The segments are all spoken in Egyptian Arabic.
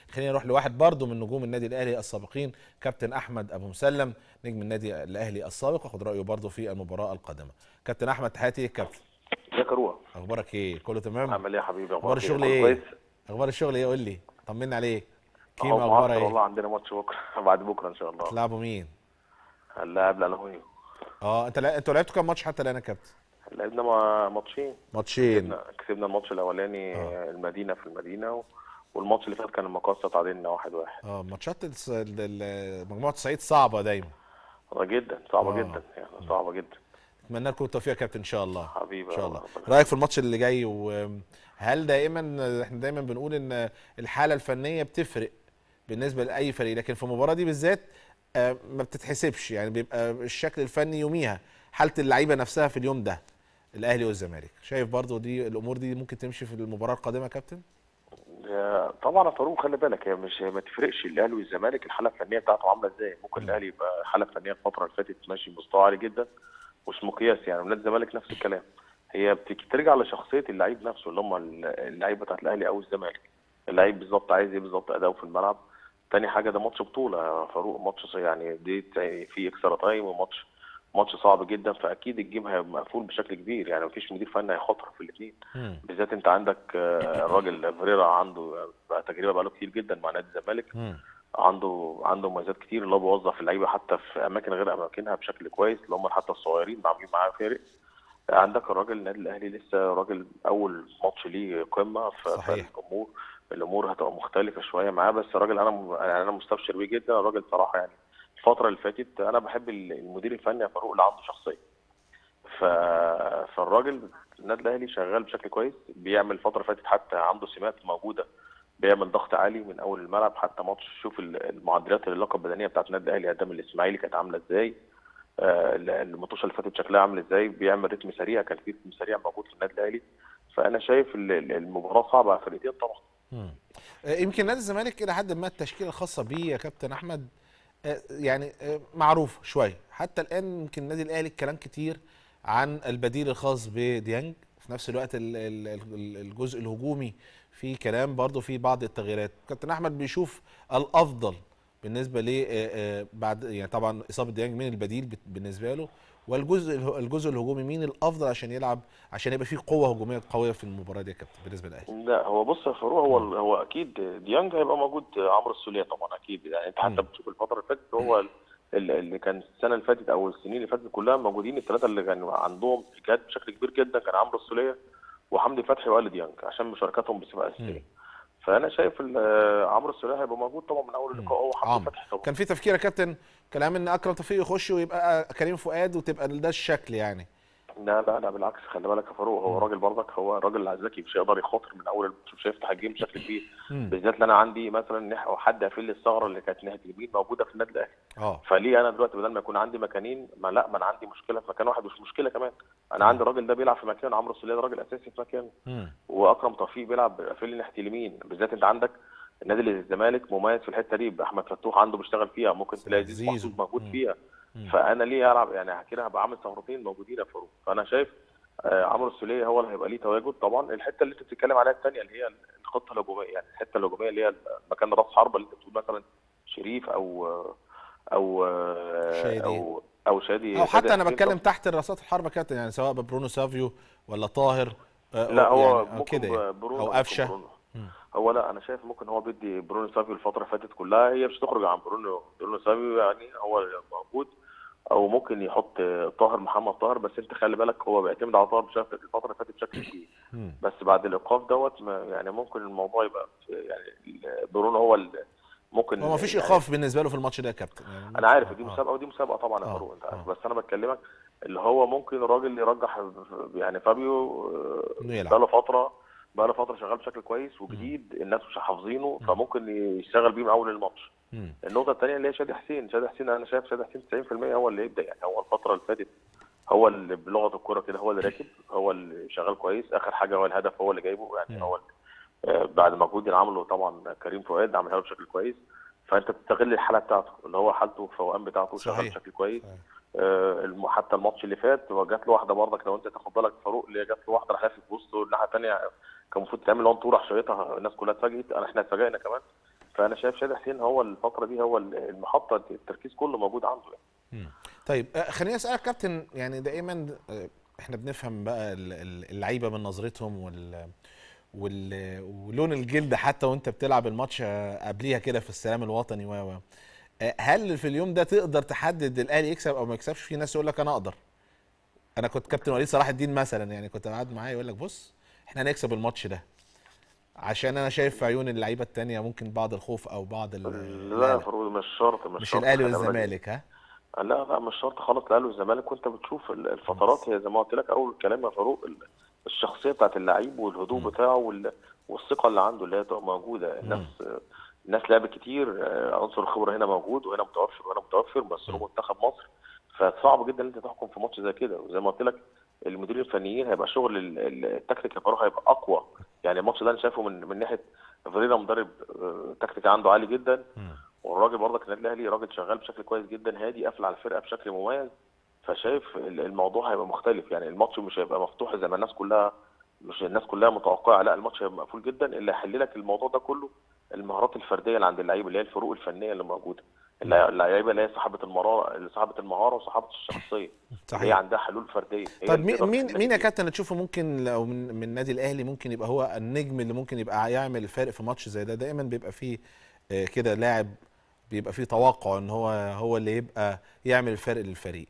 خلينا نروح لواحد برضه من نجوم النادي الاهلي السابقين كابتن احمد ابو مسلم نجم النادي الاهلي السابق واخد رايه برضه في المباراه القادمه كابتن احمد تحياتي ليك كابتن ازيك يا روح اخبارك ايه كله تمام عامل ايه يا حبيبي اخبار الشغل كله ايه كويس اخبار الشغل ايه قول لي طمنا عليك كيما اهو اخبارها معسكر ايه والله عندنا ماتش بكره بعد بكره ان شاء الله تلعبوا مين هنلاعب الالومنيوم اه انت لا... انتوا لعبتوا كام ماتش حتى الان يا كابتن لعبنا ما- ماتشين ماتشين كسبنا كسبنا الماتش الاولاني المدينه في المدينه و... والماتش اللي فات كان المقاصه تعادلنا واحد واحد اه ماتشات الس- ال- ال- مجموعه الصعيد صعبه دايما صعبة جدا صعبة آه. جدا يعني صعبة جدا اتمنى لكم التوفيق يا كابتن ان شاء الله حبيبي ان شاء الله ربنا رايك في الماتش اللي جاي وهل دائما احنا دايما بنقول ان الحاله الفنيه بتفرق بالنسبه لاي فريق لكن في المباراه دي بالذات آه، ما بتتحسبش يعني بيبقى الشكل الفني يوميها حاله اللعيبه نفسها في اليوم ده الاهلي والزمالك شايف برضو دي الامور دي ممكن تمشي في المباراه القادمه يا كابتن يا- طبعا يا فاروق خلي بالك هي مش ما تفرقش الاهلي والزمالك الحاله الفنيه بتاعته عامله ازاي ممكن الاهلي يبقى الحاله الفنيه الفتره اللي فاتت ماشي مستوى عالي جدا مش مقياس يعني ونادي الزمالك نفس الكلام هي بتك- بترجع لشخصيه اللعيب نفسه اللي هم ال- اللعيبه بتاعت الاهلي او الزمالك اللعيب بالظبط عايز ايه بالظبط اداؤه في الملعب تاني حاجه ده ماتش بطوله يا فاروق ماتش يعني دي تع- في اكسترا تايم وماتش ماتش صعب جدا فاكيد الجيم هيبقى مقفول بشكل كبير يعني مفيش مدير فني هيخاطر في الاثنين مم. بالذات انت عندك آه، الراجل فيريرا عنده بقى تجربه بقاله كتير جدا مع نادي الزمالك مم. عنده عنده مميزات كتير اللي هو بيوظف اللعيبه حتى في اماكن غير اماكنها بشكل كويس اللي هم حتى الصغيرين عاملين معاه فارق عندك الراجل النادي الاهلي لسه راجل اول ماتش ليه قمه ف- صحيح. فالامور الامور هتبقى مختلفه شويه معاه بس الراجل انا م- يعني انا مستبشر بيه جدا الراجل صراحه يعني الفتره اللي فاتت انا بحب ال- المدير الفني يا فاروق اللي عنده شخصيه ف... فالراجل النادي الاهلي شغال بشكل كويس بيعمل الفتره اللي فاتت حتى عنده سمات موجوده بيعمل ضغط عالي من اول الملعب حتى ماتش شوف ال- المعدلات اللياقه البدنيه بتاعت النادي الاهلي قدام الاسماعيلي كانت عامله ازاي آه، ال- الماتش اللي فاتت شكلها عامل ازاي بيعمل رتم سريع كان في رتم سريع موجود في النادي الاهلي فانا شايف ال- ال- المباراه صعبه على الفريقين طبعا مم. آه، يمكن نادي الزمالك الى حد ما التشكيله الخاصه بيه يا كابتن احمد آه، يعني آه، معروف شويه حتى الان يمكن النادي الاهلي الكلام كتير عن البديل الخاص بديانج في نفس الوقت ال- ال- ال- الجزء الهجومي في كلام برضه في بعض التغييرات كابتن احمد بيشوف الافضل بالنسبه ل بعد يعني طبعا اصابه ديانج مين البديل بت- بالنسبه له والجزء اله- الجزء الهجومي مين الافضل عشان يلعب عشان يبقى فيه قوه هجوميه قويه في المباراه دي يا كابتن بالنسبه للاهلي لا هو بص يا فاروق هو هو اكيد ديانج هيبقى موجود عمرو السوليه طبعا اكيد يعني انت مم. حتى بتشوف الفتره اللي فاتت هو ال- اللي كان السنه اللي فاتت او السنين اللي فاتت كلها موجودين الثلاثه اللي كانوا عندهم اجهاد بشكل كبير جدا كان عمرو السوليه وحمدي فتحي وائل ديانج عشان مشاركاتهم بصفه مم. اساسيه فانا شايف ال- عمرو السوليه هيبقى موجود طبعا من اول اللقاء هو حمدي عمرو فتحي طبعا كان في تفكير يا كابتن كلام ان اكرم توفيق يخش ويبقى كريم فؤاد وتبقى ده الشكل يعني لا لا لا بالعكس خلي بالك يا فاروق هو راجل برضك هو راجل ذكي مش هيقدر يخاطر من اول الماتش مش هيفتح الجيم بشكل كبير مم. بالذات اللي انا عندي مثلا نح- حد قافل لي الثغره اللي كانت ناحيه اليمين موجوده في النادي الاهلي اه فليه انا دلوقتي بدل ما يكون عندي مكانين ما لا ما انا عندي مشكله في مكان واحد مش مشكله كمان انا عندي الراجل ده بيلعب في مكان عمرو السوليه ده راجل اساسي في مكانه مم. واكرم توفيق بيلعب قافل لي ناحيه اليمين بالذات انت عندك النادي اللي الزمالك مميز في الحته دي احمد فتوح عنده بيشتغل فيها ممكن تلاقي زيزو زيزو. محسوب موجود مم. فيها مم. فانا ليه العب يعني كده هبقى عامل ثغرتين موجودين يا فاروق فانا شايف آه، عمرو السوليه هو اللي هيبقى ليه تواجد طبعا الحته اللي انت بتتكلم عليها الثانيه اللي هي الخطه الهجوميه يعني الحته الهجوميه اللي هي مكان راس حربه اللي انت بتقول مثلا شريف او او شادي. او او شادي او شادي حتى انا حسين بتكلم طبعاً. تحت الراسات الحربه كابتن يعني سواء ببرونو سافيو ولا طاهر آه، لا هو يعني أو ممكن كده يعني. برونو او ممكن قفشه برونو. مم. هو لا انا شايف ممكن هو بيدي برونو سافيو الفتره اللي فاتت كلها هي مش تخرج عن برونو برونو سافيو يعني هو موجود او ممكن يحط طاهر محمد طاهر بس انت خلي بالك هو بيعتمد على طاهر بشكل الفتره اللي فاتت بشكل كبير مم. بس بعد الايقاف دوت ما- يعني ممكن الموضوع يبقى في- يعني برونو هو ال- ممكن هو مفيش يعني ايقاف بالنسبه له في الماتش ده يا كابتن يعني انا عارف دي آه. مسابقه ودي مسابقه طبعا يا آه، فاروق انت عارف آه. بس انا بكلمك اللي هو ممكن الراجل يرجح يعني فابيو إنه يلعب. بقى له فتره بقى له فتره شغال بشكل كويس وجديد الناس مش حافظينه فممكن يشتغل بيه من اول الماتش مم. النقطه الثانيه اللي هي شادي حسين شادي حسين انا شايف شادي حسين 90% هو اللي يبدا يعني هو الفتره اللي فاتت هو اللي بلغه الكوره كده هو اللي راكب هو اللي شغال كويس اخر حاجه هو الهدف هو اللي جايبه يعني مم. هو اللي آه، بعد مجهود اللي عمله طبعا كريم فؤاد عملها له بشكل كويس فانت بتستغل الحاله بتاعته اللي هو حالته الفوقان بتاعته شغال صحيح. بشكل كويس صحيح. آه، الم- حتى الماتش اللي فات هو جات له واحده برضك لو انت تاخد بالك فاروق اللي هي جات له واحده راح لافف في وسطه الناحيه الثانيه كان المفروض تعمل اون طور راح شايطها الناس كلها اتفاجئت انا احنا اتفاجئنا كمان فانا شايف شادي حسين هو الفتره دي هو المحطه التركيز كله موجود عنده يعني. مم. طيب آه، خليني اسالك كابتن يعني دائما آه، احنا بنفهم بقى ال- ال- اللعيبه من نظرتهم وال وال ولون الجلد حتى وانت بتلعب الماتش آه، قبليها كده في السلام الوطني و و آه، هل في اليوم ده تقدر تحدد الاهلي يكسب او ما يكسبش في ناس يقول لك انا اقدر انا كنت كابتن وليد صلاح الدين مثلا يعني كنت قاعد معاه يقول لك بص احنا هنكسب الماتش ده عشان انا شايف في عيون اللعيبه التانية ممكن بعض الخوف او بعض ال- لا يا القلق. فاروق مش شرط مش, مش شرط الاهلي خلي بالك. والزمالك ها لا لا مش شرط خالص الاهلي والزمالك وانت بتشوف ال- الفترات هي زي ما قلت لك اول الكلام يا فاروق ال- الشخصيه بتاعت اللعيب والهدوء مم. بتاعه وال- والثقه اللي عنده اللي هي تبقى موجوده الناس الناس لعبت كتير آه، عنصر الخبره هنا موجود وهنا متوفر وهنا متوفر بس هو منتخب مصر فصعب جدا ان انت تحكم في ماتش زي كده وزي ما قلت لك المديرين الفنيين هيبقى شغل ال- ال- التكتيك يا فاروق هيبقى اقوى يعني الماتش ده انا شايفه من من ناحيه فيريرا مدرب آه، تكتيك عنده عالي جدا مم. والراجل برضك النادي الاهلي راجل شغال بشكل كويس جدا هادي قافل على الفرقه بشكل مميز فشايف ال- الموضوع هيبقى مختلف يعني الماتش مش هيبقى مفتوح زي ما الناس كلها مش الناس كلها متوقعه لا الماتش هيبقى مقفول جدا اللي هيحل لك الموضوع ده كله المهارات الفرديه اللي عند اللعيبه اللي هي الفروق الفنيه اللي موجوده اللع- اللعيبه اللي هي صاحبه المهاره اللي صاحبه المهاره وصاحبه الشخصيه اللي هي صحيح عندها حلول فرديه هي طب اللي مين تقدر مين تحل مين يا كتير. كابتن تشوفه ممكن لو من من النادي الاهلي ممكن يبقى هو النجم اللي ممكن يبقى يعمل الفارق في ماتش زي ده دايما بيبقى فيه آه، كده لاعب بيبقى فيه توقع ان هو هو اللي يبقى يعمل الفرق للفريق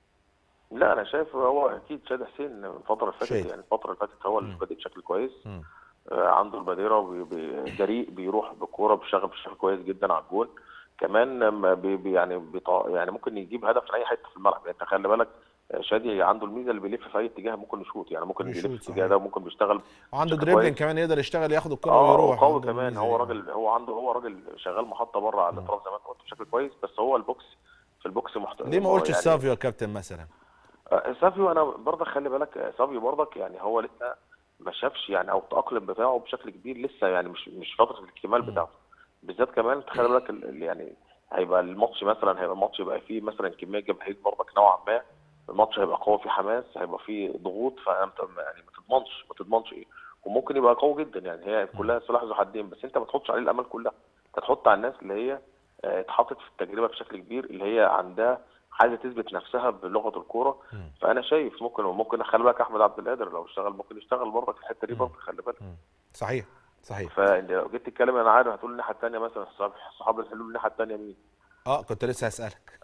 لا انا شايف هو اكيد شادي حسين من الفتره اللي فاتت شادي. يعني الفتره اللي فاتت هو اللي مم. بادئ بشكل كويس مم. آه، عنده البادره وبي- بي- جريء بيروح بالكوره بيشتغل بشكل كويس جدا على الجول كمان لما بي بي- يعني بيطا يعني ممكن يجيب هدف من اي حته في الملعب يعني انت خلي بالك آه، شادي عنده الميزه اللي بيلف في اي اتجاه ممكن يشوط يعني ممكن يشوط، يلف في صحيح. الاتجاه ده وممكن بيشتغل وعنده بشكل دريبلينج كويس. كمان يقدر يشتغل ياخد الكرة اه ويروح قوي عنده كمان الميزة هو دي. راجل هو عنده هو راجل شغال محطه بره على مم. الاطراف زي ما انت قلت بشكل كويس بس هو البوكس في البوكس محترم ليه ما قلتش يعني سافيو يا كابتن مثلا آه، سافيو انا برضك خلي بالك آه، سافيو برضك يعني هو لسه ما شافش يعني او التاقلم بتاعه بشكل كبير لسه يعني مش مش فتره الاكتمال مم. بتاعته بالذات كمان تخلي بالك ال- ال- يعني هيبقى الماتش مثلا هيبقى الماتش يبقى فيه مثلا كميه جماهير برضك نوعا ما الماتش هيبقى قوي فيه حماس هيبقى فيه ضغوط فانت م- يعني ما تضمنش ما تضمنش ايه وممكن يبقى قوي جدا يعني هي كلها سلاح ذو حدين بس انت ما تحطش عليه الامل كلها انت تحط على الناس اللي هي آه، اتحطت في التجربه بشكل كبير اللي هي عندها عايزه تثبت نفسها بلغه الكوره مم. فانا شايف ممكن ممكن خلي بالك احمد عبد القادر لو اشتغل ممكن يشتغل برضه في الحته دي مم. برضه خلي بالك مم. صحيح صحيح فانت لو جيت تتكلم انا عارف هتقول الناحيه الثانيه مثلا صحاب صحاب الحلول الناحيه الثانيه مين؟ اه كنت لسه هسألك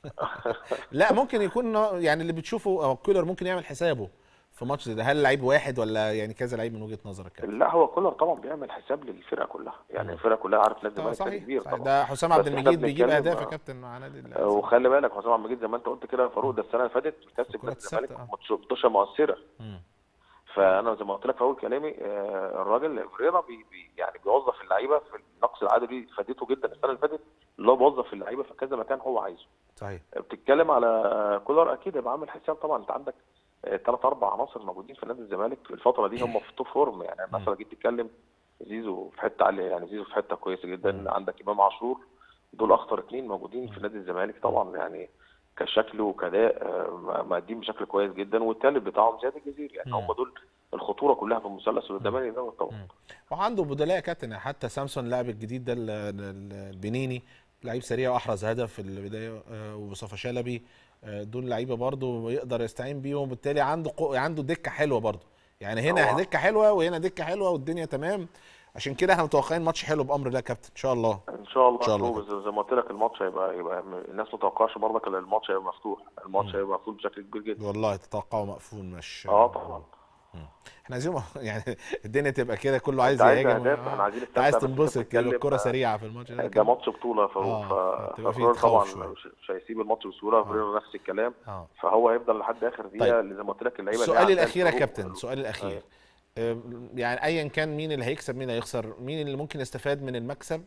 لا ممكن يكون يعني اللي بتشوفه او كولر ممكن يعمل حسابه في ماتش زي ده هل لعيب واحد ولا يعني كذا لعيب من وجهة نظرك كده لا هو كولر طبعا بيعمل حساب للفرقه كلها يعني مم. الفرقه كلها عارف نادي طبعا الزمالك نادي صحيح, كبير صحيح. طبعا ده حسام بس عبد احنا المجيد بيجيب بنتكلم- اهداف يا كابتن مع نادي ال- وخلي بالك حسام عبد المجيد زي ما انت قلت كده يا فاروق ده السنه اللي فاتت كسب الكرات نادي الزمالك الثابتة، آه. ماتش- ماتشات مؤثره مم. فانا زي ما قلت لك في اول كلامي آه، الراجل فريرا بي بي يعني بيوظف اللعيبه في النقص العادي دي فادته جدا السنه اللي فاتت اللي هو بيوظف اللعيبه في كذا مكان هو عايزه صحيح بتتكلم على كولر اكيد هيبقى عامل حساب طبعا انت عندك ثلاث اربع عناصر موجودين في نادي الزمالك في الفتره دي هم في توب فورم يعني مثلا جيت تتكلم زيزو في حته عاليه يعني زيزو في حته كويسه جدا مم. عندك امام عاشور دول اخطر اثنين موجودين في نادي الزمالك طبعا يعني كشكل وكاداء آه، مقدم بشكل كويس جدا والثالث بتاعهم زياد الجزيري يعني مم. هم دول الخطوره كلها في المثلث القداماني دوت طبعا مم. وعنده بدلاء يا كابتن حتى سامسون اللاعب الجديد ده ال- ال- البنيني لعيب سريع واحرز هدف في البدايه آه، ومصطفى شلبي آه، دول لعيبه برضه يقدر يستعين بيهم وبالتالي عنده قو... عنده دكه حلوه برضه يعني هنا هو- دكه حلوه وهنا دكه حلوه والدنيا تمام عشان كده احنا متوقعين ماتش حلو بامر الله يا كابتن ان شاء الله ان شاء الله إن شاء الله. مطلوب. زي- زي ما قلت لك الماتش هيبقى يبقى الناس ما تتوقعش برضك ان الماتش هيبقى مفتوح الماتش مم. هيبقى مفتوح بشكل كبير جدا والله تتوقعه مقفول مش اه طبعا احنا عايزين يعني الدنيا تبقى كده كله عايز عايز يهاجم اهداف آه. احنا عايزين انت عايز نستمتع، بس تنبسط انت كده بتتكلم، الكرة آه، سريعة في الماتش ده ده ماتش بطوله يا فاروق آه، ف- بتبقى فيه ففريرا تخوف طبعا شوية. مش مش هيسيب الماتش بسهوله فريرا نفس الكلام اه فهو هيفضل لحد اخر دقيقه طيب. اللي زي ما قلت لك اللعيبه اللي السؤال عندها الاخير يا الفروق- كابتن السؤال الاخير أيوة. أم، يعني ايا كان مين اللي هيكسب مين اللي هيخسر مين اللي ممكن يستفاد من المكسب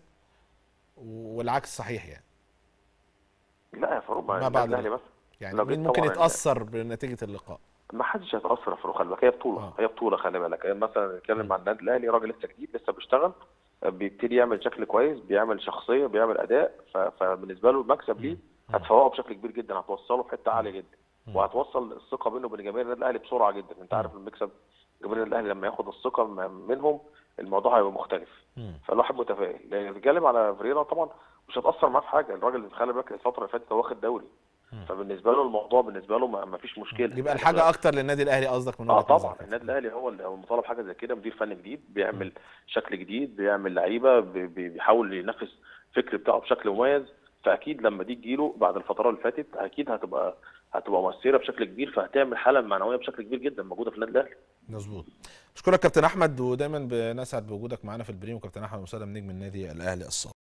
والعكس صحيح يعني لا يا فاروق ما ما بعد الاهلي بس يعني لو مين جيت ممكن طبعاً يتاثر بنتيجه اللقاء ما حدش هيتاثر يا فاروق خلي بالك هي بطوله آه. هي بطوله خلي بالك هي مثلا نتكلم عن النادي الاهلي راجل لسه جديد لسه بيشتغل بيبتدي يعمل شكل كويس بيعمل شخصيه بيعمل اداء ف- فبالنسبه له المكسب ليه مم. هتفوقه بشكل كبير جدا هتوصله في حته عاليه جدا مم. وهتوصل الثقه بينه وبين جماهير النادي الاهلي بسرعه جدا انت عارف المكسب جماهير النادي الاهلي لما ياخد الثقه م- منهم الموضوع هيبقى مختلف مم. فالواحد متفائل لان بيتكلم على فريرا طبعا مش هتاثر معاه في حاجه الراجل خلي بالك الفتره اللي فاتت هو واخد دوري مم. فبالنسبه له الموضوع بالنسبه له ما ما فيش مشكله يبقى الحاجه اكتر للنادي الاهلي قصدك من اه وجهه طبعا نظرك النادي الاهلي هو اللي هو مطالب حاجه زي كده مدير فني جديد بيعمل شكل جديد بيعمل لعيبه بي- بي- بيحاول ينفذ الفكر بتاعه بشكل مميز فاكيد لما دي تجيله بعد الفتره اللي فاتت اكيد هتبقى هتبقى مؤثره بشكل كبير فهتعمل حاله معنويه بشكل كبير جدا موجوده في النادي الاهلي مظبوط اشكرك كابتن احمد ودايما بنسعد بوجودك معانا في البريم وكابتن احمد مسلم نجم النادي الاهلي السابق